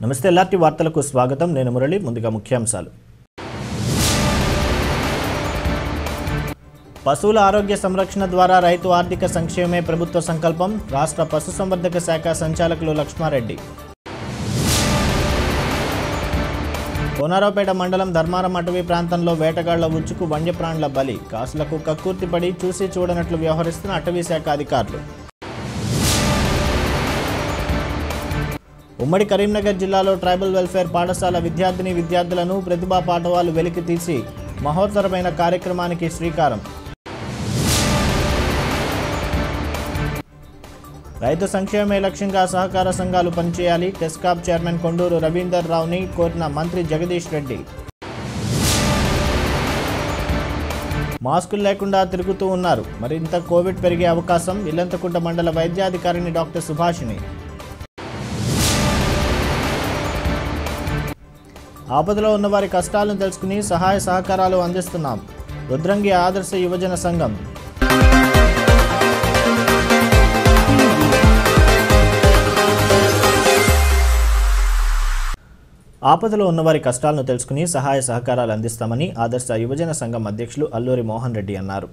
నమస్తే ఎల్ఆర్టీ వార్తలకు స్వాగతం నేను మురళి ముందుగా ముఖ్యాంశాలు పశువుల ఆరోగ్య సంరక్షణ ద్వారా రైతు ఆర్థిక సంక్షేమమే ప్రభుత్వ సంకల్పం రాష్ట్ర పశుసంవర్ధక శాఖ సంచాలకులు లక్ష్మారెడ్డి కోనారావుపేట మండలం ధర్మారం అటవీ ప్రాంతంలో వేటగాళ్ల ఉచ్చుకు వన్యప్రాణుల బలి కాసులకు కక్కుర్తిపడి చూసి చూడనట్లు వ్యవహరిస్తున్న అటవీ శాఖ అధికారులు ఉమ్మడి కరీంనగర్ జిల్లాలో ట్రైబల్ వెల్ఫేర్ పాఠశాల విద్యార్థిని విద్యార్థులను ప్రతిభా పాఠవాలు వెలికి తీసి మహోత్తరమైన కార్యక్రమానికి శ్రీకారం రైతు సంక్షేమమే లక్ష్యంగా సహకార సంఘాలు పనిచేయాలి టెస్కాప్ చైర్మన్ కొండూరు రవీందర్ రావుని కోరిన మంత్రి జగదీష్ రెడ్డి మాస్కులు లేకుండా తిరుగుతూ ఉన్నారు మరింత కోవిడ్ పెరిగే అవకాశం ఇల్లంతకుంట మండల వైద్యాధికారిని డాక్టర్ సుభాషిణి ఆపదలో ఉన్న వారి కష్టాలను తెలుసుకుని సహాయ సహకారాలు అందిస్తున్నాం రుద్రంగి ఆదర్శ యువజన సంఘం ఆపదలో ఉన్నవారి కష్టాలను తెలుసుకుని సహాయ సహకారాలు అందిస్తామని ఆదర్శ యువజన సంఘం అధ్యక్షులు అల్లూరి మోహన్ రెడ్డి అన్నారు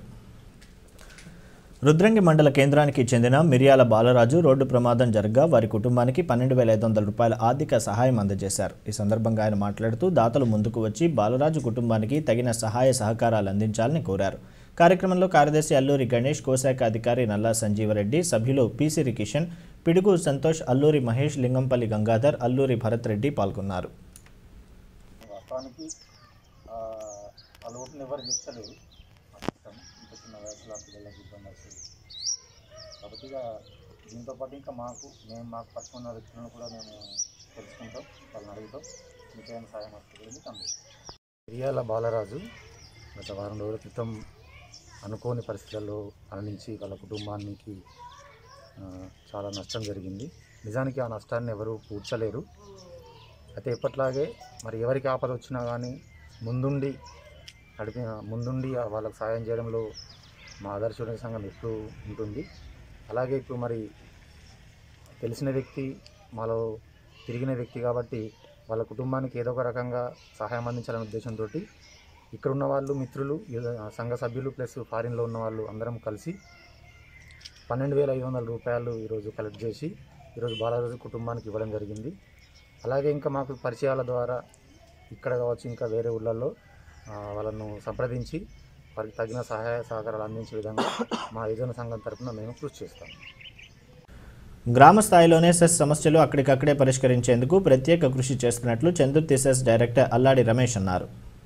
రుద్రంగి మండల కేంద్రానికి చెందిన మిరియాల బాలరాజు రోడ్డు ప్రమాదం జరగగా వారి కుటుంబానికి పన్నెండు వేల ఐదు వందల రూపాయల ఆర్థిక సహాయం అందజేశారు ఈ సందర్భంగా ఆయన మాట్లాడుతూ దాతలు ముందుకు వచ్చి బాలరాజు కుటుంబానికి తగిన సహాయ సహకారాలు అందించాలని కోరారు కార్యక్రమంలో కార్యదర్శి అల్లూరి గణేష్ కోశాఖ అధికారి నల్లా సంజీవరెడ్డి సభ్యులు పిసిరి కిషన్ పిడుగు సంతోష్ అల్లూరి మహేష్ లింగంపల్లి గంగాధర్ అల్లూరి భరత్ రెడ్డి పాల్గొన్నారు వాస్తవానికి ఆ, వాళ్ళ ఓటుని ఎవరు చెప్తలేరు ప్రస్తుతం ఇంత చిన్న వయసులో ఆ పిల్లలకి ఇబ్బంది వస్తుంది కాబట్టి ఇక దీంతో పాటు ఇంకా మాకు మేము మాకు పక్కన ఉన్న వ్యక్తులను కూడా మేము తెలుసుకుంటాం వాళ్ళని అడుగుతాం మీకేమైనా సాయం వస్తుంది తమ్ముడు మిరియాల బాలరాజు గత వారం రోజుల క్రితం అనుకోని పరిస్థితుల్లో మరణించి వాళ్ళ కుటుంబానికి ఆ, చాలా నష్టం జరిగింది నిజానికి ఆ నష్టాన్ని ఎవరు పూడ్చలేరు అయితే ఎప్పట్లాగే మరి ఎవరికి ఆపద వచ్చినా కానీ ముందుండి నడిపి ముందుండి వాళ్ళకి సాయం చేయడంలో మా ఆదర్శ సంఘం ఎప్పుడు ఉంటుంది అలాగే ఇప్పుడు మరి తెలిసిన వ్యక్తి మాలో తిరిగిన వ్యక్తి కాబట్టి వాళ్ళ కుటుంబానికి ఏదో ఒక రకంగా సహాయం అందించాలనే ఉద్దేశంతో ఇక్కడ ఉన్న వాళ్ళు మిత్రులు యువ- సంఘ సభ్యులు ప్లస్ ఫారిన్లో ఉన్న వాళ్ళు అందరం కలిసి పన్నెండు వేల ఐదు వందల రూపాయలు ఈరోజు కలెక్ట్ చేసి ఈరోజు బాలరాజు కుటుంబానికి ఇవ్వడం జరిగింది అలాగే ఇంకా మాకు పరిచయాల ద్వారా ఇక్కడ కావచ్చు ఇంకా వేరే ఊళ్ళల్లో ఆ, వాళ్ళను సంప్రదించి వారికి తగిన సహాయ సహకారాలు అందించే విధంగా మా యువజన సంఘం తరపున మేము కృషి చేస్తాం గ్రామ స్థాయిలోనే సెస్ సమస్యలు అక్కడికక్కడే పరిష్కరించేందుకు ప్రత్యేక కృషి చేస్తున్నట్లు చందుర్తి సెస్ డైరెక్టర్ అల్లాడి రమేష్ అన్నారు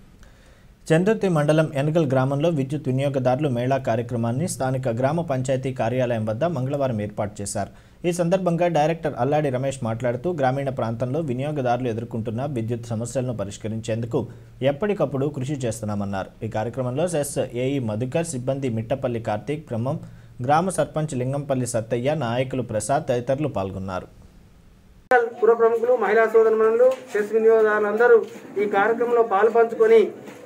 చందుర్తి మండలం ఎనగల్ గ్రామంలో విద్యుత్ వినియోగదారులు మేళా కార్యక్రమాన్ని స్థానిక గ్రామ పంచాయతీ కార్యాలయం వద్ద మంగళవారం ఏర్పాటు చేశారు ఈ సందర్భంగా డైరెక్టర్ అల్లాడి రమేష్ మాట్లాడుతూ గ్రామీణ ప్రాంతంలో వినియోగదారులు ఎదుర్కొంటున్న విద్యుత్ సమస్యలను పరిష్కరించేందుకు ఎప్పటికప్పుడు కృషి చేస్తున్నామన్నారు ఈ కార్యక్రమంలో సెస్ ఏఈ మధుకర్ సిబ్బంది మిట్టపల్లి కార్తీక్ బ్రహ్మం గ్రామ సర్పంచ్ లింగంపల్లి సత్తయ్య నాయకులు ప్రసాద్ తదితరులు పాల్గొన్నారు పుర ప్రముఖులు మహిళా సోదరులు చెస్ వినియోగదారులందరూ ఈ కార్యక్రమంలో పాల్పంచుకొని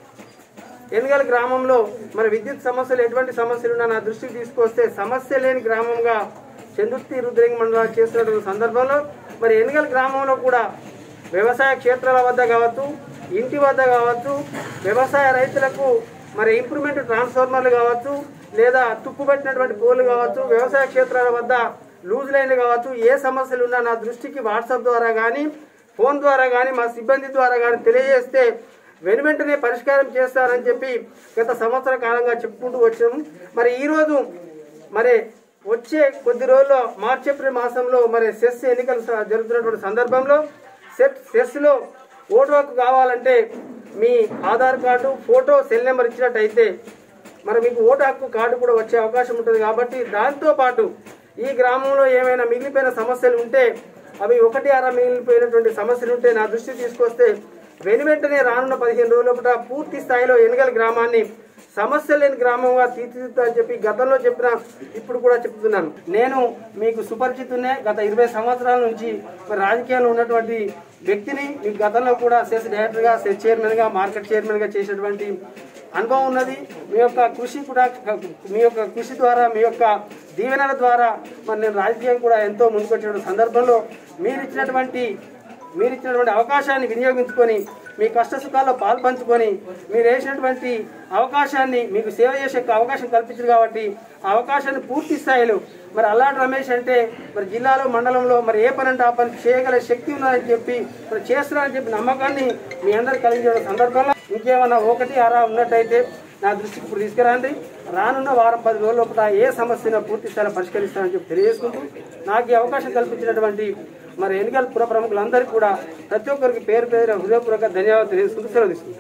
ఎన్గల్ గ్రామంలో మరి విద్యుత్ సమస్యలు ఎటువంటి సమస్యలు ఉన్నా నా దృష్టికి తీసుకొస్తే సమస్య లేని గ్రామంగా చందుర్తి రుద్రంగి మండలాలు చేస్తున్నటువంటి సందర్భంలో మరి ఎన్గల్ గ్రామంలో కూడా వ్యవసాయ క్షేత్రాల వద్ద కావచ్చు ఇంటి వద్ద కావచ్చు వ్యవసాయ రైతులకు మరి ఇంప్రూవ్మెంట్ ట్రాన్స్ఫార్మర్లు కావచ్చు లేదా తుప్పు పెట్టినటువంటి పోలు కావచ్చు వ్యవసాయ క్షేత్రాల వద్ద లూజ్ లైన్లు కావచ్చు ఏ సమస్యలు ఉన్నా నా దృష్టికి వాట్సాప్ ద్వారా కానీ ఫోన్ ద్వారా కానీ మా సిబ్బంది ద్వారా కానీ తెలియజేస్తే వెను వెంటనే పరిష్కారం చేస్తారని చెప్పి గత సంవత్సర కాలంగా చెప్పుకుంటూ వచ్చాము మరి ఈరోజు మరి వచ్చే కొద్ది రోజుల్లో మార్చి ఏప్రిల్ మాసంలో మరి సెస్ ఎన్నికలు స- జరుగుతున్నటువంటి సందర్భంలో సెట్ సెస్లో ఓటు హక్కు కావాలంటే మీ Aadhaar card photo cell number ఇచ్చినట్టయితే మరి మీకు ఓటు హక్కు కార్డు కూడా వచ్చే అవకాశం ఉంటుంది కాబట్టి దాంతో పాటు ఈ గ్రామంలో ఏమైనా మిగిలిపోయిన సమస్యలు ఉంటే అవి ఒకటి అర మిగిలిపోయినటువంటి సమస్యలు ఉంటే నా దృష్టికి తీసుకొస్తే వెను వెంటనే రానున్న పదిహేను రోజుల లోపల పూర్తి స్థాయిలో ఎనగల గ్రామాన్ని సమస్య లేని గ్రామంగా తీర్చిదిద్దా అని చెప్పి గతంలో చెప్పిన ఇప్పుడు కూడా చెప్తున్నాను నేను మీకు సుపరిచితున్నే గత ఇరవై సంవత్సరాల నుంచి మరి రాజకీయాల్లో ఉన్నటువంటి వ్యక్తిని మీకు గతంలో కూడా సెస్ డైరెక్టర్గా సెస్ చైర్మన్గా మార్కెట్ చైర్మన్గా చేసినటువంటి అనుభవం ఉన్నది మీ యొక్క కృషి కూడా మీ యొక్క కృషి ద్వారా మీ యొక్క దీవెనల ద్వారా మరి నేను రాజకీయం కూడా ఎంతో ముందుకొచ్చిన సందర్భంలో మీరు ఇచ్చినటువంటి మీరు ఇచ్చినటువంటి అవకాశాన్ని వినియోగించుకొని మీ కష్ట సుఖాల్లో పాలు పంచుకొని మీరు వేసినటువంటి అవకాశాన్ని మీకు సేవ చేసే అవకాశం కల్పించారు కాబట్టి ఆ అవకాశాన్ని పూర్తి స్థాయిలో మరి అల్లాటి రమేష్ అంటే మరి జిల్లాలో మండలంలో మరి ఏ పని అంటే ఆ పని చేయగల శక్తి ఉన్నదని చెప్పి మరి చేస్తున్నారని చెప్పి నమ్మకాన్ని మీ అందరు కలిగించిన సందర్భంలో ఇంకేమన్నా ఒకటి అరా ఉన్నట్టయితే నా దృష్టికి ఇప్పుడు తీసుకురండి రానున్న వారం పది రోజుల లోపల ఏ సమస్యను పూర్తి స్థాయిలో పరిష్కరిస్తానని చెప్పి తెలియజేసుకుంటూ నాకు ఈ అవకాశం కల్పించినటువంటి మరి ఎన్నికల పుర ప్రముఖులందరికీ కూడా ప్రతి ఒక్కరికి పేరు పేరు హృదయపూర్వక ధన్యవాదాలు తెలియజేసుకుంటూ సెలవు తీసుకుంటాను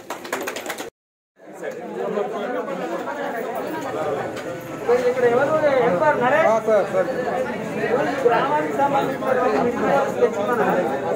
ఇక్కడ ఎవరు వెళ్తారు నరేష్ గ్రామానికి సంబంధించినటువంటి materials తెచ్చుకున్నారా?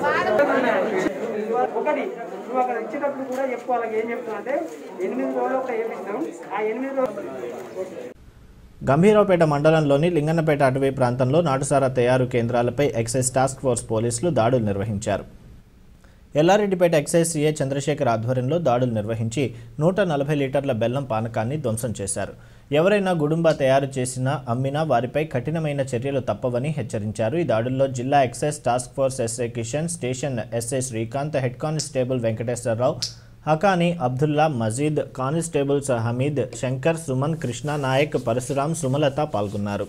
ఒకటి నువ్వు అక్కడ ఇచ్చేటప్పుడు కూడా చెప్పు వాళ్ళకి ఏం చెప్తున్నా అంటే ఎనిమిది రోజులు ఒక ఏమిస్తాం ఆ ఎనిమిది రోజులు గంభీరావుపేట మండలంలోని లింగన్నపేట అటవీ ప్రాంతంలో నాటుసారా తయారు కేంద్రాలపై ఎక్సైజ్ టాస్క్ ఫోర్స్ పోలీసులు దాడులు నిర్వహించారు ఎల్లారెడ్డిపేట ఎక్సైజ్ సీఏ చంద్రశేఖర్ ఆధ్వర్యంలో దాడులు నిర్వహించి నూట నలభై లీటర్ల బెల్లం పానకాన్ని ధ్వంసం చేశారు ఎవరైనా గుడుంబా తయారు చేసినా అమ్మినా వారిపై కఠినమైన చర్యలు తప్పవని హెచ్చరించారు ఈ దాడుల్లో జిల్లా excise task force SI Kishan station SI Srikanth head constable Venkateswararao Haqani Abdulla Majeed constables Hameed Shankar Suman Krishna Nayak Parasuram Sumalatha పాల్గొన్నారు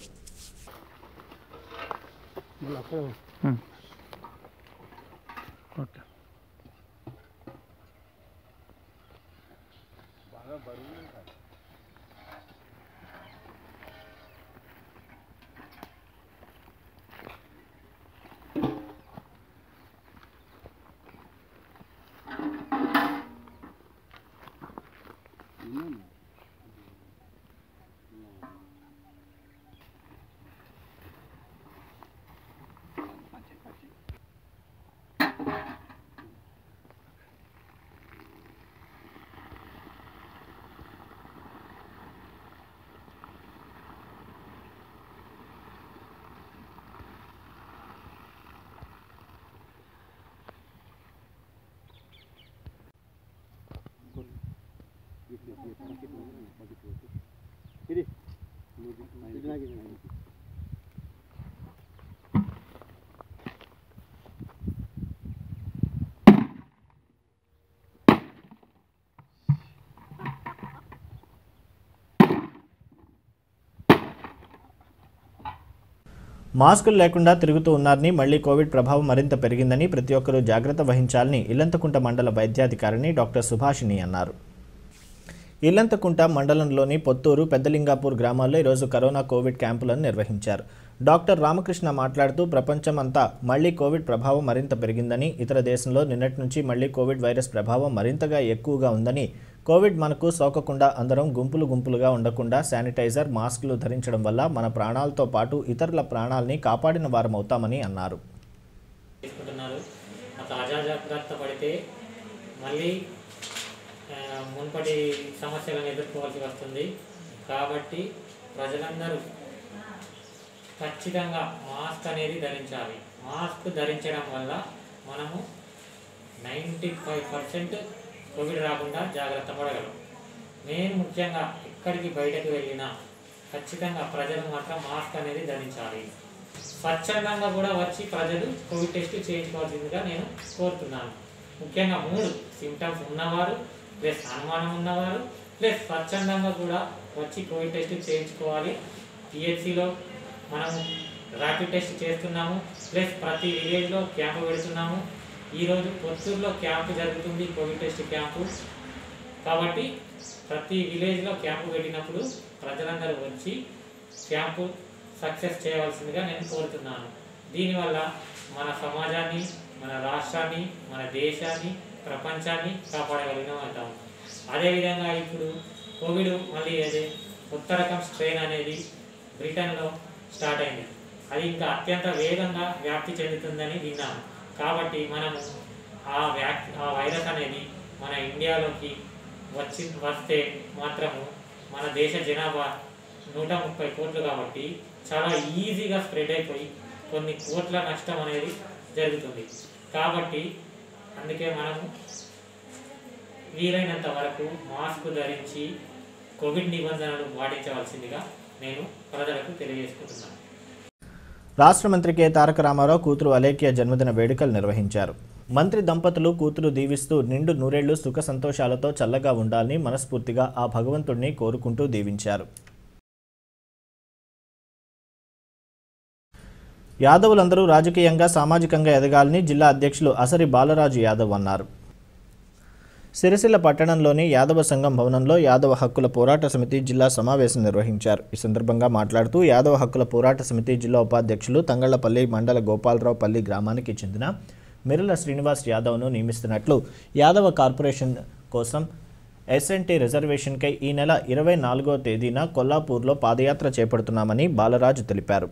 మాస్కులు లేకుండా తిరుగుతూ ఉన్నారని మళ్లీ కోవిడ్ ప్రభావం మరింత పెరిగిందని ప్రతి ఒక్కరూ జాగ్రత్త వహించాలని ఇల్లంతకుంట మండల వైద్యాధికారిని డాక్టర్ సుభాషిణి అన్నారు ఇల్లంతకుంట మండలంలోని పొత్తూరు పెద్దలింగాపూర్ గ్రామాల్లో ఈరోజు కరోనా కోవిడ్ క్యాంపులను నిర్వహించారు డాక్టర్ రామకృష్ణ మాట్లాడుతూ ప్రపంచం అంతా మళ్లీ కోవిడ్ ప్రభావం మరింత పెరిగిందని ఇతర దేశంలో నిన్నటి నుంచి మళ్లీ కోవిడ్ వైరస్ ప్రభావం మరింతగా ఎక్కువగా ఉందని కోవిడ్ మనకు సోకకుండా అందరం గుంపులు గుంపులుగా ఉండకుండా శానిటైజర్ మాస్కులు ధరించడం వల్ల మన ప్రాణాలతో పాటు ఇతరుల ప్రాణాల్ని కాపాడిన వారమవుతామని అన్నారు తీసుకుంటున్నారు ఆ తాజా జాగ్రత్త పడితే మళ్ళీ ఆ, మునుపటి సమస్యలను ఎదుర్కోవాల్సి వస్తుంది కాబట్టి ప్రజలందరూ ఖచ్చితంగా మాస్క్ అనేది ధరించాలి మాస్క్ ధరించడం వల్ల మనము నైంటీ ఫైవ్ పర్సెంట్ కోవిడ్ రాకుండా జాగ్రత్త పడగలం నేను ముఖ్యంగా ఎక్కడికి బయటకు వెళ్ళినా ఖచ్చితంగా ప్రజలు మాత్రం మాస్క్ అనేది ధరించాలి స్వచ్ఛందంగా కూడా వచ్చి ప్రజలు కోవిడ్ టెస్ట్ చేయించుకోవాల్సిందిగా నేను కోరుతున్నాను ముఖ్యంగా మూడు సిమ్టమ్స్ ఉన్నవారు ప్లస్ అనుమానం ఉన్నవారు ప్లస్ స్వచ్ఛందంగా కూడా వచ్చి కోవిడ్ టెస్ట్ చేయించుకోవాలి పిహెచ్సిలో మనము ర్యాపిడ్ టెస్ట్ చేస్తున్నాము ప్లస్ ప్రతి విలేజ్లో క్యాంపు పెడుతున్నాము ఈరోజు కొత్తూరులో క్యాంపు జరుగుతుంది కోవిడ్ టెస్ట్ క్యాంపు కాబట్టి ప్రతి విలేజ్లో క్యాంపు పెట్టినప్పుడు ప్రజలందరూ వచ్చి క్యాంపు సక్సెస్ చేయవలసిందిగా నేను కోరుతున్నాను దీనివల్ల మన సమాజాన్ని మన రాష్ట్రాన్ని మన దేశాన్ని ప్రపంచాన్ని కాపాడగలిగిన అవుతాం అదేవిధంగా ఇప్పుడు కోవిడ్ మళ్ళీ అదే కొత్త రకం స్ట్రెయిన్ అనేది బ్రిటన్లో స్టార్ట్ అయింది అది ఇంకా అత్యంత వేగంగా వ్యాప్తి చెందుతుందని విన్నాము కాబట్టి మనము ఆ వ్యాక్ ఆ వైరస్ అనేది మన ఇండియాలోకి వచ్చి వస్తే మాత్రము మన దేశ జనాభా నూట ముప్పై కోట్లు కాబట్టి చాలా ఈజీగా స్ప్రెడ్ అయిపోయి కొన్ని కోట్ల నష్టం అనేది జరుగుతుంది కాబట్టి అందుకే మనము వీలైనంత వరకు మాస్క్ ధరించి కోవిడ్ నిబంధనలు పాటించవలసిందిగా నేను ప్రజలకు తెలియజేసుకుంటున్నాను రాష్ట్ర మంత్రి కె తారక రామారావు కూతురు అలేఖ్య జన్మదిన వేడుకలు నిర్వహించారు మంత్రి దంపతులు కూతురు దీవిస్తూ నిండు నూరేళ్లు సుఖ సంతోషాలతో చల్లగా ఉండాలని మనస్ఫూర్తిగా ఆ భగవంతుణ్ణి కోరుకుంటూ దీవించారు యాదవులందరూ రాజకీయంగా సామాజికంగా ఎదగాలని జిల్లా అధ్యక్షులు అసరి బాలరాజు యాదవ్ అన్నారు సిరిసిల్ల పట్టణంలోని యాదవ సంఘం భవనంలో యాదవ హక్కుల పోరాట సమితి జిల్లా సమావేశం నిర్వహించారు ఈ సందర్భంగా మాట్లాడుతూ యాదవ హక్కుల పోరాట సమితి జిల్లా ఉపాధ్యక్షులు తంగళ్లపల్లి మండల గోపాలరావు పల్లి గ్రామానికి చెందిన మిర్ల శ్రీనివాస్ యాదవ్ను నియమిస్తున్నట్లు యాదవ కార్పొరేషన్ కోసం ఎస్ఎన్టీ రిజర్వేషన్కై ఈ నెల ఇరవై నాలుగో తేదీన కొల్లాపూర్లో పాదయాత్ర చేపడుతున్నామని బాలరాజు తెలిపారు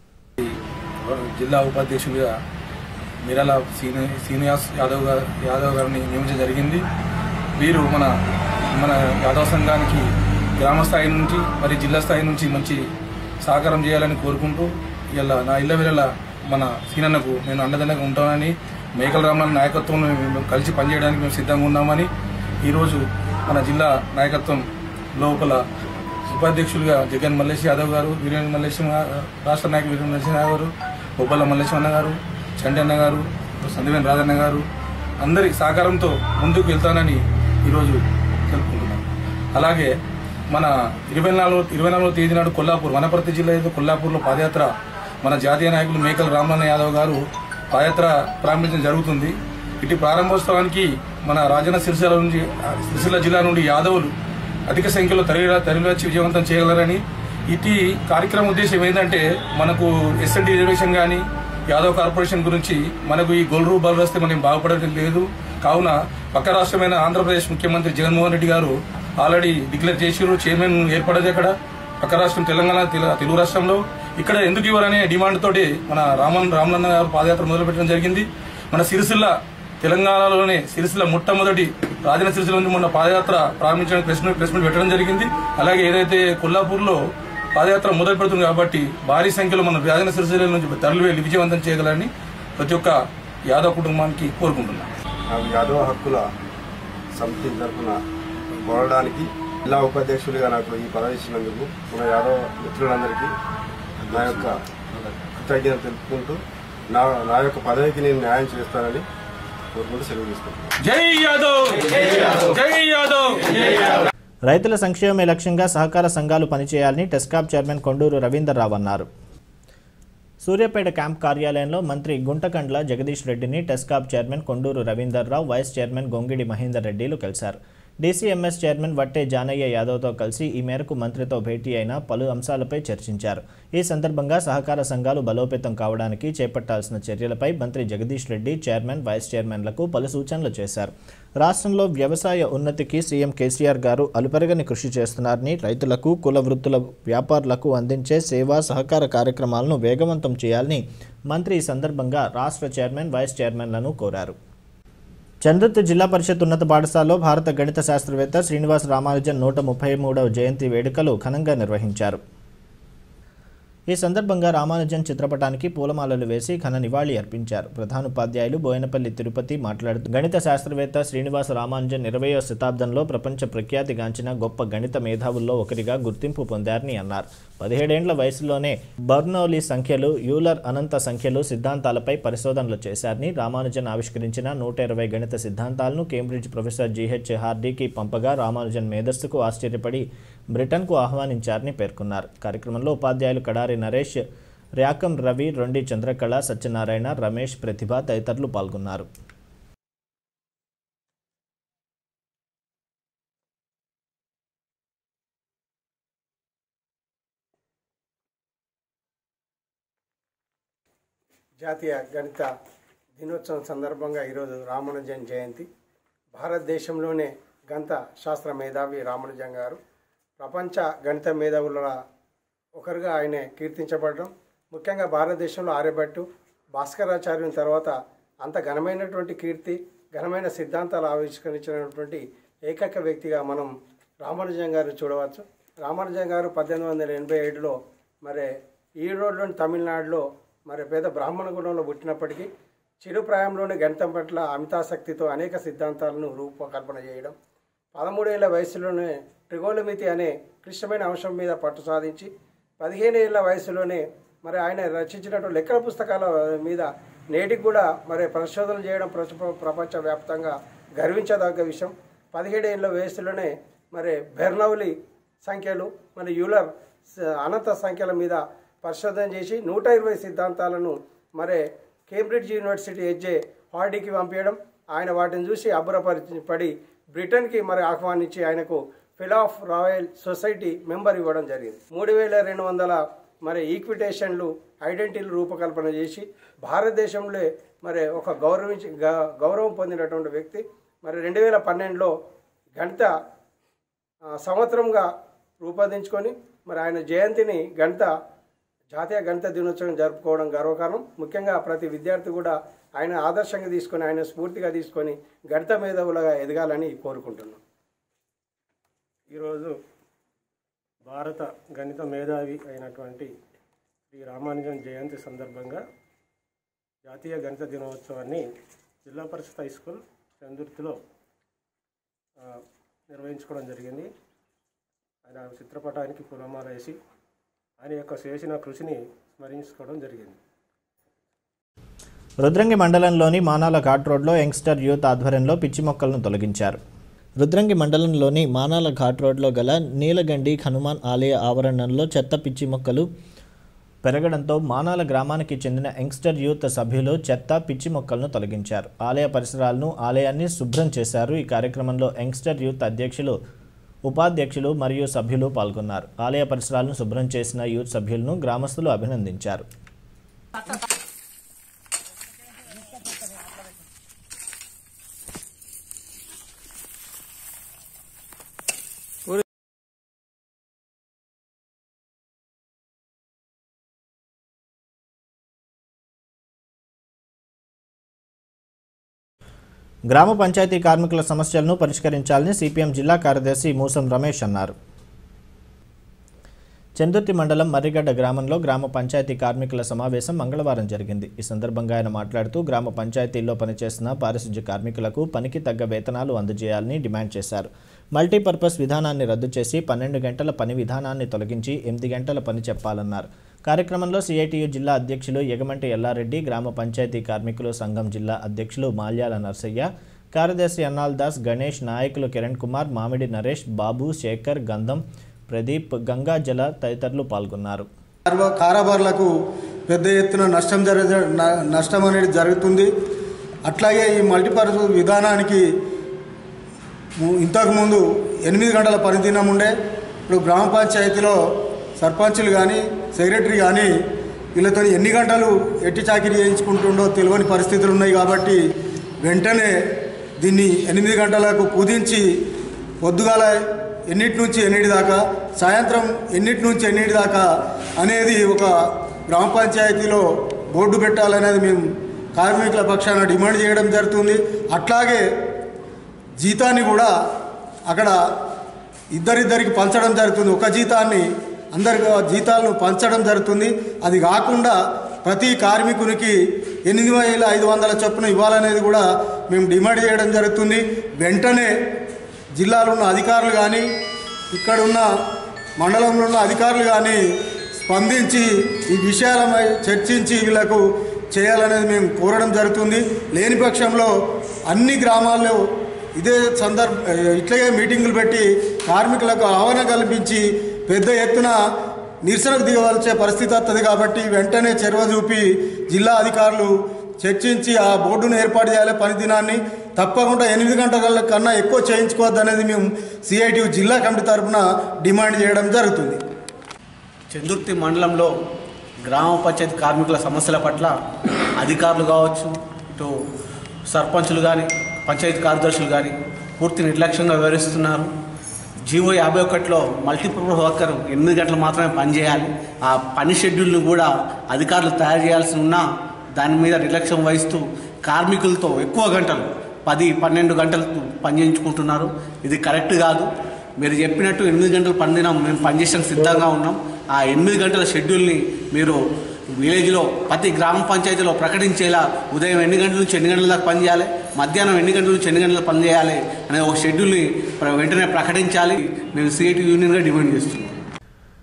జిల్లా ఉపాధ్యక్షులుగా మిరాల సీని శ్రీనివాస్ యాదవ్ గారు యాదవ్ గారిని నియమించడం జరిగింది వీరు మన మన యాదవ్ సంఘానికి గ్రామ స్థాయి నుంచి మరి జిల్లా స్థాయి నుంచి మంచి సహకారం చేయాలని కోరుకుంటూ ఇలా నా ఇళ్ళ వేళ మన సీనన్నకు నేను అండదండగా ఉంటానని మేకల రామల నాయకత్వంలో మేము కలిసి పనిచేయడానికి మేము సిద్ధంగా ఉన్నామని ఈరోజు మన జిల్లా నాయకత్వం లోపల ఉపాధ్యక్షులుగా జగన్ మల్లేష్ యాదవ్ గారు వీరేంద్ర మల్లేశం రాష్ట్ర నాయకులు వీరేంద్ర మల్లేశం యాదవ్ గారు బొబ్బల మల్లేశం అన్న గారు చంటి అన్న గారు సందివేన్ రాజన్న గారు అందరి సహకారంతో ముందుకు వెళ్తానని ఈరోజు తెలుపుకుంటున్నాం అలాగే మన ఇరవై నాలుగు ఇరవై నాలుగో తేదీ నాడు కొల్లాపూర్ వనపర్తి జిల్లా ఏదో కొల్లాపూర్లో పాదయాత్ర మన జాతీయ నాయకులు మేకల రామన్న యాదవ్ గారు పాదయాత్ర ప్రారంభించడం జరుగుతుంది ఇటు ప్రారంభోత్సవానికి మన రాజన్న సిరిసిల్ల నుంచి సిరిసిల్ల జిల్లా నుండి యాదవులు అధిక సంఖ్యలో తరలి తరలివచ్చి విజయవంతం చేయగలరని ఇటీ కార్యక్రమం ఉద్దేశం ఏంటంటే మనకు ఎస్ఎన్టీ రిజర్వేషన్ కానీ యాదవ్ కార్పొరేషన్ గురించి మనకు ఈ గొల్లు బలు వస్తే మనం బాగుపడటం లేదు కావున పక్క రాష్ట్రమైన ఆంధ్రప్రదేశ్ ముఖ్యమంత్రి జగన్మోహన్ రెడ్డి గారు ఆల్రెడీ డిక్లేర్ చేసిరు చైర్మన్ ఏర్పడేది అక్కడ పక్క రాష్ట్రం తెలంగాణ తెల- తెలుగు రాష్ట్రంలో ఇక్కడ ఎందుకు ఇవ్వాలనే డిమాండ్ తోటి మన రామన్ రామలన్న గారు పాదయాత్ర మొదలుపెట్టడం జరిగింది మన సిరిసిల్ల తెలంగాణలోనే సిరిసిల్ల మొట్టమొదటి రాజన సిరిసిల్ల నుంచి మొన్న పాదయాత్ర ప్రారంభించడానికి ప్రెస్ మీట్ ప్రెస్ మీట్ పెట్టడం జరిగింది అలాగే ఏదైతే కొల్లాపూర్లో పాదయాత్ర మొదలు పెడుతుంది కాబట్టి భారీ సంఖ్యలో మన రాజన సిరిసిల్ల నుంచి తరలి వెళ్లి విజయవంతం చేయగలని ప్రతి ఒక్క యాదవ్ కుటుంబానికి కోరుకుంటున్నాను నాకు యాదవ హక్కుల సమితి తరఫున కోరడానికి జిల్లా ఉపాధ్యక్షులుగా నాకు ఈ పదవి ఇచ్చినందుకు మన యాదవ మిత్రులందరికీ నా యొక్క కృతజ్ఞత తెలుపుకుంటూ నా నా యొక్క పదవికి నేను న్యాయం చేస్తానని కోరుకుంటూ సెలవు తీసుకుంటాను జై యాదవ్ జై యాదవ్ రైతుల సంక్షేమమే లక్ష్యంగా సహకార సంఘాలు పనిచేయాలని టెస్కాప్ చైర్మన్ కొండూరు రవీందర్ రావు అన్నారు సూర్యాపేట క్యాంప్ కార్యాలయంలో మంత్రి గుంటకండ్ల జగదీష్ రెడ్డిని TESCAB chairman Konduru Ravinder Rao vice chairman Gongidi Mahender రెడ్డిలు కలిశారు డీసీఎంఎస్ చైర్మన్ వట్టే జానయ్య యాదవ్తో కలిసి ఈ మేరకు మంత్రితో భేటీ అయిన పలు అంశాలపై చర్చించారు ఈ సందర్భంగా సహకార సంఘాలు బలోపేతం కావడానికి చేపట్టాల్సిన చర్యలపై మంత్రి జగదీష్ రెడ్డి చైర్మన్ వైస్ చైర్మన్లకు పలు సూచనలు చేశారు రాష్ట్రంలో వ్యవసాయ ఉన్నతికి సీఎం కేసీఆర్ గారు అలుపెరగని కృషి చేస్తున్నారని రైతులకు కుల వృత్తుల వ్యాపారులకు అందించే సేవా సహకార కార్యక్రమాలను వేగవంతం చేయాలని మంత్రి ఈ సందర్భంగా రాష్ట్ర చైర్మన్ వైస్ చైర్మన్లను కోరారు చంద్రుత్ జిల్లా పరిషత్ ఉన్నత పాఠశాలలో భారత గణిత శాస్త్రవేత్త శ్రీనివాస్ రామానుజన్ నూట ముప్పై మూడవ జయంతి వేడుకలు ఘనంగా నిర్వహించారు ఈ సందర్భంగా రామానుజన్ చిత్రపటానికి పూలమాలలు వేసి ఘన నివాళి అర్పించారు ప్రధానోపాధ్యాయులు బోయనపల్లి తిరుపతి మాట్లాడుతూ గణిత శాస్త్రవేత్త శ్రీనివాస రామానుజన్ ఇరవయో శతాబ్దంలో ప్రపంచ ప్రఖ్యాతిగాంచిన గొప్ప గణిత మేధావుల్లో ఒకరిగా గుర్తింపు పొందారని అన్నారు పదిహేడేండ్ల వయసులోనే బర్నౌలీ సంఖ్యలు యూలర్ అనంత సంఖ్యలు సిద్ధాంతాలపై పరిశోధనలు చేశారని రామానుజన్ ఆవిష్కరించిన నూట ఇరవై గణిత సిద్ధాంతాలను కేంబ్రిడ్జ్ ప్రొఫెసర్ జీహెచ్ హార్డీకి పంపగా రామానుజన్ మేధస్సుకు ఆశ్చర్యపడి బ్రిటన్కు ఆహ్వానించారని పేర్కొన్నారు కార్యక్రమంలో ఉపాధ్యాయులు కడారి నరేష్ ర్యాకం రవి రొండి చంద్రకళ సత్యనారాయణ రమేష్ ప్రతిభ తదితరులు పాల్గొన్నారు జాతీయ గణిత దినోత్సవం సందర్భంగా ఈరోజు రామానుజన్ జయంతి భారతదేశంలోనే గణిత శాస్త్ర మేధావి రామానుజన్ గారు ప్రపంచ గణిత మేధావుల ఒకరుగా ఆయన కీర్తించబడడం ముఖ్యంగా భారతదేశంలో ఆర్యభట్టు భాస్కరాచార్యుని తర్వాత అంత ఘనమైనటువంటి కీర్తి ఘనమైన సిద్ధాంతాలు ఆవిష్కరించినటువంటి ఏకైక వ్యక్తిగా మనం రామానుజన్ గారిని చూడవచ్చు రామానుజన్ గారు పద్దెనిమిది వందల ఎనభై ఏడులో మరి ఈరోడ్లోని తమిళనాడులో మరి పేద బ్రాహ్మణ కులంలో పుట్టినప్పటికీ చిరుప్రాయంలోని గణితం పట్ల అమితాసక్తితో అనేక సిద్ధాంతాలను రూపకల్పన చేయడం పదమూడేళ్ల వయసులోనే ట్రిగోలమితి అనే క్లిష్టమైన అంశం మీద పట్టు సాధించి పదిహేను ఏళ్ల వయసులోనే మరి ఆయన రచించినటువంటి లెక్కల పుస్తకాల మీద నేటికి కూడా మరి పరిశోధనలు చేయడం ప్రపంచ ప్రపంచవ్యాప్తంగా గర్వించదగ్గ విషయం పదిహేడేళ్ళ వయసులోనే మరి బెర్నౌలి సంఖ్యలు మరి యూలర్ స- అనంత సంఖ్యల మీద పరిశోధన చేసి నూట ఇరవై సిద్ధాంతాలను మరి కేంబ్రిడ్జ్ యూనివర్సిటీ హెచ్జే హార్డీకి పంపించడం ఆయన వాటిని చూసి అబ్బురపరి పడి బ్రిటన్కి మరి ఆహ్వానించి ఆయనకు fellow of royal society member ఇవ్వడం జరిగింది మూడు వేల రెండు వందల మరి ఈక్విటేషన్లు ఐడెంటిటీలు రూపకల్పన చేసి భారతదేశంలో మరి ఒక గౌరవించి గ- గౌరవం పొందినటువంటి వ్యక్తి మరి రెండు వేల పన్నెండులో గణిత ఆ, సంవత్సరంగా రూపొందించుకొని మరి ఆయన జయంతిని గణిత జాతీయ గణిత దినోత్సవం జరుపుకోవడం గర్వకారణం ముఖ్యంగా ప్రతి విద్యార్థి కూడా ఆయన ఆదర్శంగా తీసుకొని ఆయన స్ఫూర్తిగా తీసుకొని గణిత మేధావులుగా ఎదగాలని కోరుకుంటున్నాం ఈరోజు భారత గణిత మేధావి అయినటువంటి శ్రీ రామానుజన్ జయంతి సందర్భంగా జాతీయ గణిత దినోత్సవాన్ని జిల్లా పరిషత్ హై స్కూల్ చందుర్తిలో ఆ, నిర్వహించుకోవడం జరిగింది ఆయన చిత్రపటానికి పూలమాల వేసి ఆయన యొక్క చేసిన కృషిని స్మరించుకోవడం జరిగింది రుద్రంగి మండలంలోని మానాల ఘాట్ రోడ్లో యంగ్స్టర్ యూత్ ఆధ్వర్యంలో పిచ్చి మొక్కలను తొలగించారు రుద్రంగి మండలంలోని మానాల ఘాట్ రోడ్లో గల నీలగండి హనుమాన్ ఆలయ ఆవరణంలో చెత్త పిచ్చి మొక్కలు పెరగడంతో మానాల గ్రామానికి చెందిన యంగ్స్టర్ యూత్ సభ్యులు చెత్త పిచ్చి మొక్కలను తొలగించారు ఆలయ పరిసరాలను ఆలయాన్ని శుభ్రం చేశారు ఈ కార్యక్రమంలో యంగ్స్టర్ యూత్ అధ్యక్షులు ఉపాధ్యక్షులు మరియు సభ్యులు పాల్గొన్నారు ఆలయ పరిసరాలను శుభ్రం చేసిన యూత్ సభ్యులను గ్రామస్తులు అభినందించారు గ్రామ పంచాయతీ కార్మికుల సమస్యలను పరిష్కరించాలని సిపిఎం జిల్లా కార్యదర్శి మూసం రమేష్ అన్నారు చందుర్తి మండలం మర్రిగడ్డ గ్రామంలో గ్రామ పంచాయతీ కార్మికుల సమావేశం మంగళవారం జరిగింది ఈ సందర్భంగా ఆయన మాట్లాడుతూ గ్రామ పంచాయతీల్లో పనిచేస్తున్న పారిశుధ్య కార్మికులకు పనికి తగ్గ వేతనాలు అందజేయాలని డిమాండ్ చేశారు మల్టీపర్పస్ విధానాన్ని రద్దు చేసి పన్నెండు గంటల పని విధానాన్ని తొలగించి ఎనిమిది గంటల పని చెప్పాలన్నారు కార్యక్రమంలో సిఐటియు జిల్లా అధ్యక్షులు ఎగమంటి ఎల్లారెడ్డి గ్రామ పంచాయతీ కార్మికులు సంఘం జిల్లా అధ్యక్షులు మాల్యాల నర్సయ్య కార్యదర్శి అన్నాల్ దాస్ గణేష్ నాయకులు కిరణ్ కుమార్ మామిడి నరేష్ బాబు శేఖర్ గంధం ప్రదీప్ గంగా జల తదితరులు పాల్గొన్నారు కార్బ- కారాబార్లకు పెద్ద ఎత్తున నష్టం జర న- నష్టం అనేది జరుగుతుంది అట్లాగే ఈ మల్టీపర్పస్ విధానానికి ము- ఇంతకుముందు ఎనిమిది గంటల పనిదినం ఉండే ఇప్పుడు గ్రామ పంచాయతీలో సర్పంచులు కానీ సెక్రటరీ కానీ వీళ్ళతో ఎన్ని గంటలు ఎట్టి చాకిరీ చేయించుకుంటుండో తెలియని పరిస్థితులు ఉన్నాయి కాబట్టి వెంటనే దీన్ని ఎనిమిది గంటలకు కుదించి పొద్దుగాల ఎన్నిటి నుంచి ఎన్నిటి దాకా సాయంత్రం ఎన్నిటి నుంచి ఎన్నిటి దాకా అనేది ఒక గ్రామ పంచాయతీలో బోర్డు పెట్టాలనేది మేము కార్మికుల పక్షాన డిమాండ్ చేయడం జరుగుతుంది అట్లాగే జీతాన్ని కూడా అక్కడ ఇద్దరిద్దరికి పంచడం జరుగుతుంది ఒక జీతాన్ని అందరికి జీతాలను పంచడం జరుగుతుంది అది కాకుండా ప్రతి కార్మికునికి ఎనిమిది వేల ఐదు వందల చొప్పున ఇవ్వాలనేది కూడా మేము డిమాండ్ చేయడం జరుగుతుంది వెంటనే జిల్లాలో ఉన్న అధికారులు కానీ ఇక్కడ ఉన్న మండలంలో ఉన్న అధికారులు కానీ స్పందించి ఈ విషయాలపై చర్చించి వీళ్ళకు చేయాలనేది మేము కోరడం జరుగుతుంది లేని పక్షంలో అన్ని గ్రామాల్లో ఇదే సందర్భ ఇట్లాగే మీటింగులు పెట్టి కార్మికులకు ఆహ్వానం కల్పించి పెద్ద ఎత్తున నిరసనకు దిగవలసే పరిస్థితి వస్తుంది కాబట్టి వెంటనే చొరవ చూపి జిల్లా అధికారులు చర్చించి ఆ బోర్డును ఏర్పాటు చేయాలి పని దినాన్ని తప్పకుండా ఎనిమిది గంటల కన్నా ఎక్కువ చేయించుకోవద్దు అనేది మేము సిఐటి జిల్లా కమిటీ తరఫున డిమాండ్ చేయడం జరుగుతుంది చందుర్తి మండలంలో గ్రామ పంచాయతీ కార్మికుల సమస్యల పట్ల అధికారులు కావచ్చు ఇటు సర్పంచులు కానీ పంచాయతీ కార్యదర్శులు కానీ పూర్తి నిర్లక్ష్యంగా వివరిస్తున్నారు జీవో యాభై ఒకటిలో మల్టీపర్పస్ వర్కర్ ఎనిమిది గంటలు మాత్రమే పనిచేయాలి ఆ పని షెడ్యూల్ను కూడా అధికారులు తయారు చేయాల్సి ఉన్నా దాని మీద నిర్లక్ష్యం వహిస్తూ కార్మికులతో ఎక్కువ గంటలు పది పన్నెండు గంటలు పని చేయించుకుంటున్నారు ఇది కరెక్ట్ కాదు మీరు చెప్పినట్టు ఎనిమిది గంటలు పనిదినం మేము పనిచేయడానికి సిద్ధంగా ఉన్నాం ఆ ఎనిమిది గంటల షెడ్యూల్ని మీరు విలేజ్లో ప్రతి గ్రామ పంచాయతీలో ప్రకటించేలా ఉదయం ఎన్ని గంటల నుంచి ఎన్ని గంటల దాకా పనిచేయాలి మధ్యాహ్నం ఎన్ని గంటల నుంచి ఎన్ని గంటలకు పనిచేయాలి అనే ఒక షెడ్యూల్ని ప్ర- వెంటనే ప్రకటించాలి మేము సిఐటి యూనియన్గా డిమాండ్ చేస్తున్నాం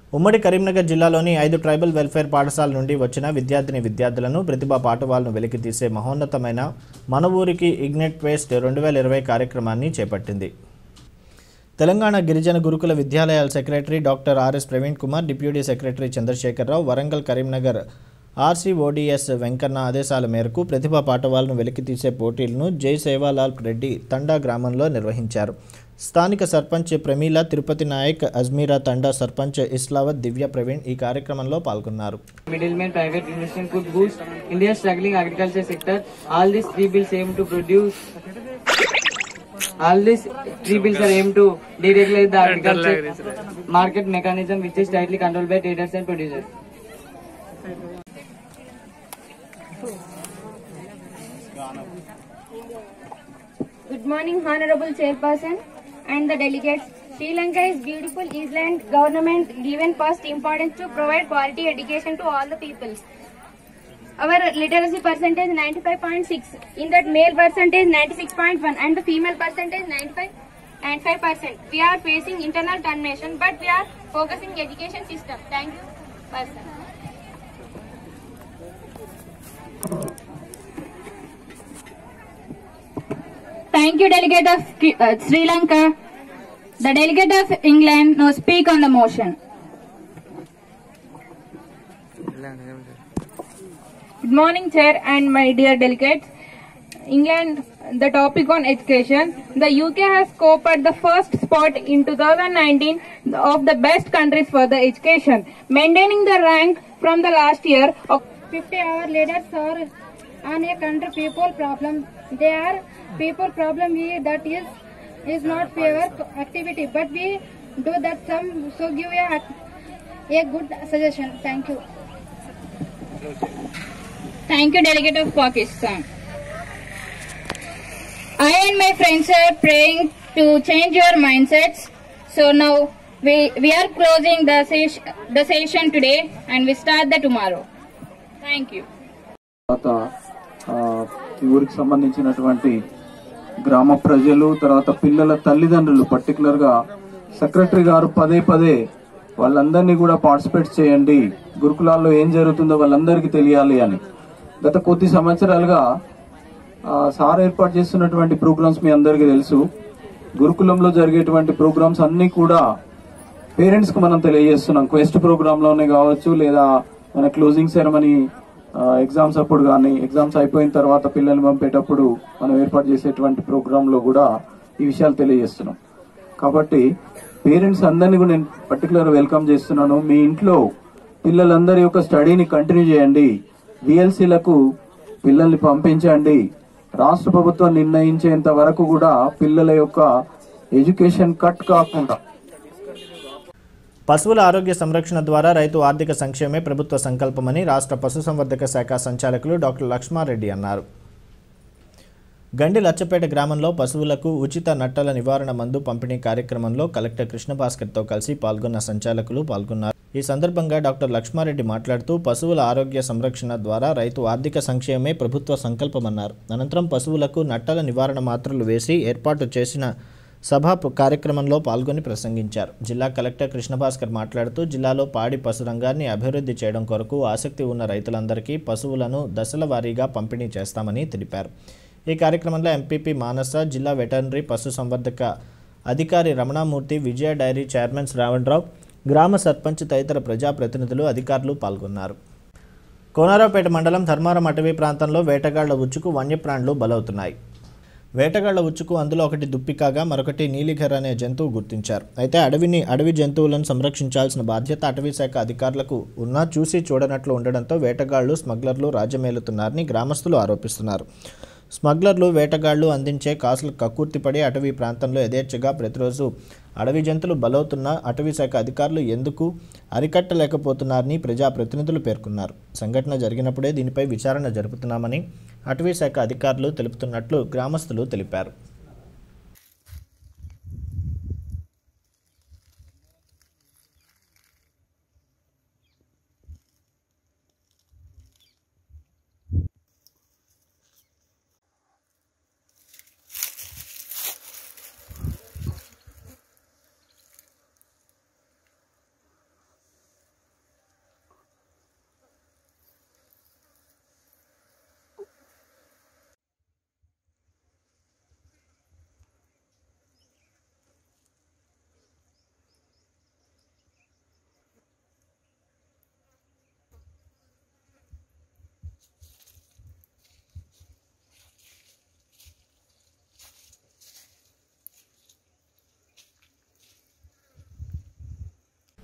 ఉమ్మడి కరీంనగర్ జిల్లాలోని ఐదు ట్రైబల్ వెల్ఫేర్ పాఠశాల నుండి వచ్చిన విద్యార్థిని విద్యార్థులను ప్రతిభా పాఠవాలను వెలికితీసే మహోన్నతమైన మన ఊరికి ఇగ్నెట్ వేస్ట్ రెండు వేల ఇరవై కార్యక్రమాన్ని చేపట్టింది తెలంగాణ గిరిజన గురుకుల విద్యాలయాల secretary doctor RS Praveen Kumar deputy secretary Chandrasekhararao Warangal Karimnagar RCODS Venkanna ఆదేశాల మేరకు ప్రతిభా పాఠవాలను వెలికితీసే పోటీలను జై సేవాలాల్ రెడ్డి తండా గ్రామంలో నిర్వహించారు స్థానిక సర్పంచ్ ప్రమీల తిరుపతి నాయక్ అజ్మీరా తండా సర్పంచ్ ఇస్లావత్ దివ్య ప్రవీణ్ ఈ కార్యక్రమంలో పాల్గొన్నారు middlemen, private investment could boost India's struggling agriculture sector. All these three bills aim to produce. All these three bills are aimed to deregulate the agriculture market mechanism, which is tightly controlled by traders and producers. Good morning, Honorable Chairperson and the delegates. Sri Lanka is beautiful island. Government given first importance to provide quality education to all the people. Our literacy percentage 95.6. In that male percentage 96.1 and the female percentage 95 and 5 percent. We are facing internal damnation, but we are focusing education system. Thank you, person. Thank you, delegate of Ki- uh, Sri Lanka. The delegate of England now speak on the motion. Good morning, Chair and my dear delegates. England, the topic on education. The UK has scored the first spot in 2019 of the best countries for the education, maintaining the rank from the last year. 50 hour leaders are on a country people problem. They are people problem we that is is not favor activity, but we do that some so give a, a good suggestion. Thank you. Thank you, delegate of Pakistan. I and my friends are praying to change your mindsets. So now we, we are closing the, ses- the session today and we start the tomorrow. Thank you. తర్వాత ఆ, ఈ ఊరికి సంబంధించినటువంటి గ్రామ ప్రజలు తర్వాత పిల్లల తల్లిదండ్రులు పర్టికులర్ గా సెక్రటరీ గారు పదే పదే వాళ్ళందరినీ కూడా పార్టిసిపేట్ చేయండి గురుకులాల్లో ఏం జరుగుతుందో వాళ్ళందరికీ తెలియాలి అని గత కొద్ది సంవత్సరాలుగా ఆ, సార్ ఏర్పాటు చేస్తున్నటువంటి ప్రోగ్రామ్స్ మీ అందరికీ తెలుసు గురుకులంలో జరిగేటువంటి ప్రోగ్రామ్స్ అన్ని కూడా పేరెంట్స్ కు మనం తెలియజేస్తున్నాం క్వెస్ట్ ప్రోగ్రామ్ లోనే కావచ్చు లేదా మన క్లోజింగ్ సెరమనీ ఎగ్జామ్స్ అప్పుడు కానీ ఎగ్జామ్స్ అయిపోయిన తర్వాత పిల్లల్ని పంపేటప్పుడు మనం ఏర్పాటు చేసేటువంటి ప్రోగ్రామ్ లో కూడా ఈ విషయాలు తెలియజేస్తున్నాం కాబట్టి పేరెంట్స్ అందరినీ కూడా నేను పర్టికులర్ వెల్కమ్ చేస్తున్నాను మీ ఇంట్లో పిల్లలందరి యొక్క స్టడీని కంటిన్యూ చేయండి విఎల్సీలకు పిల్లల్ని పంపించండి రాష్ట్ర ప్రభుత్వం నిర్ణయించేంత వరకు కూడా పిల్లల యొక్క ఎడ్యుకేషన్ కట్ కాకుండా పశువుల ఆరోగ్య సంరక్షణ ద్వారా రైతు ఆర్థిక సంక్షేమే ప్రభుత్వ సంకల్పమని రాష్ట్ర పశుసంవర్ధక శాఖ సంచాలకులు డాక్టర్ లక్ష్మారెడ్డి అన్నారు గండి లచ్చపేట గ్రామంలో పశువులకు ఉచిత నట్టల నివారణ మందు పంపిణీ కార్యక్రమంలో కలెక్టర్ కృష్ణభాస్కర్తో కలిసి పాల్గొన్న సంచాలకులు పాల్గొన్నారు ఈ సందర్భంగా డాక్టర్ లక్ష్మారెడ్డి మాట్లాడుతూ పశువుల ఆరోగ్య సంరక్షణ ద్వారా రైతు ఆర్థిక సంక్షేమమే ప్రభుత్వ సంకల్పమన్నారు అనంతరం పశువులకు నట్టల నివారణ మాత్రలు వేసి ఏర్పాటు చేసిన సభా ప- కార్యక్రమంలో పాల్గొని ప్రసంగించారు జిల్లా కలెక్టర్ కృష్ణభాస్కర్ మాట్లాడుతూ జిల్లాలో పాడి పశు రంగాన్ని అభివృద్ధి చేయడం కొరకు ఆసక్తి ఉన్న రైతులందరికీ పశువులను దశల వారీగా పంపిణీ చేస్తామని తెలిపారు ఈ కార్యక్రమంలో ఎంపీపీ మానస జిల్లా వెటర్నరీ పశు సంవర్ధక అధికారి రమణామూర్తి విజయ డైరీ చైర్మన్ శ్రావణరావు గ్రామ సర్పంచ్ తదితర ప్రజాప్రతినిధులు అధికారులు పాల్గొన్నారు కోనారావుపేట మండలం ధర్మారం అటవీ ప్రాంతంలో వేటగాళ్ల ఉచ్చుకు వన్యప్రాణులు బలవుతున్నాయి వేటగాళ్ల ఉచ్చుకు అందులో ఒకటి దుప్పి కాగా మరొకటి నీలిఘర్ అనే జంతువు గుర్తించారు అయితే అడవిని అడవి జంతువులను సంరక్షించాల్సిన బాధ్యత అటవీ శాఖ అధికారులకు ఉన్నా చూసి చూడనట్లు ఉండడంతో వేటగాళ్లు స్మగ్లర్లు రాజ్యమేలుతున్నారని గ్రామస్తులు ఆరోపిస్తున్నారు స్మగ్లర్లు వేటగాళ్లు అందించే కాసులు కక్కుర్తిపడి అటవీ ప్రాంతంలో యథేచ్ఛగా ప్రతిరోజు అడవి జంతువులు బలవుతున్న అటవీ శాఖ అధికారులు ఎందుకు అరికట్టలేకపోతున్నారని ప్రజాప్రతినిధులు పేర్కొన్నారు సంఘటన జరిగినప్పుడే దీనిపై విచారణ జరుపుతున్నామని అటవీ శాఖ అధికారులు తెలుపుతున్నట్లు గ్రామస్తులు తెలిపారు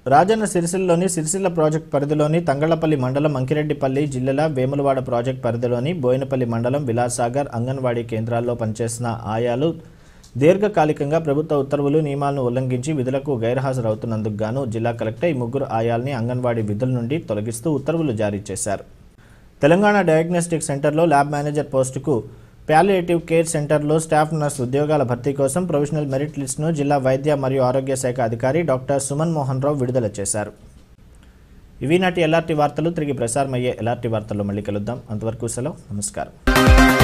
రాజన్న సిరిసిల్లలోని సిరిసిల్ల ప్రాజెక్ట్ పరిధిలోని తంగళ్లపల్లి మండలం అంకిరెడ్డిపల్లి జిల్లాల వేములవాడ ప్రాజెక్ట్ పరిధిలోని బోయినపల్లి మండలం విలాసాగర్ అంగన్వాడీ కేంద్రాల్లో పనిచేసిన ఆయాలు దీర్ఘకాలికంగా ప్రభుత్వ ఉత్తర్వులు నియమాలను ఉల్లంఘించి విధులకు గైర్హాజరవుతున్నందుకు గాను జిల్లా కలెక్టర్ ఈ ముగ్గురు ఆయాల్ని అంగన్వాడీ విధుల నుండి తొలగిస్తూ ఉత్తర్వులు జారీ చేశారు తెలంగాణ డయాగ్నోస్టిక్ సెంటర్లో ల్యాబ్ మేనేజర్ పోస్టుకు ప్యాలియేటివ్ కేర్ సెంటర్లో స్టాఫ్ నర్స్ ఉద్యోగాల భర్తీ కోసం ప్రొవిజనల్ మెరిట్ లిస్టును జిల్లా వైద్య మరియు ఆరోగ్య శాఖ అధికారి డాక్టర్ సుమన్ మోహన్ రావు విడుదల చేశారు ఇవి నాటి ఎల్ఆర్టీ వార్తలు తిరిగి ప్రసారమయ్యే ఎల్ఆర్టీ వార్తల్లో మళ్ళీ కలుద్దాం అంతవరకు సెలవు నమస్కారం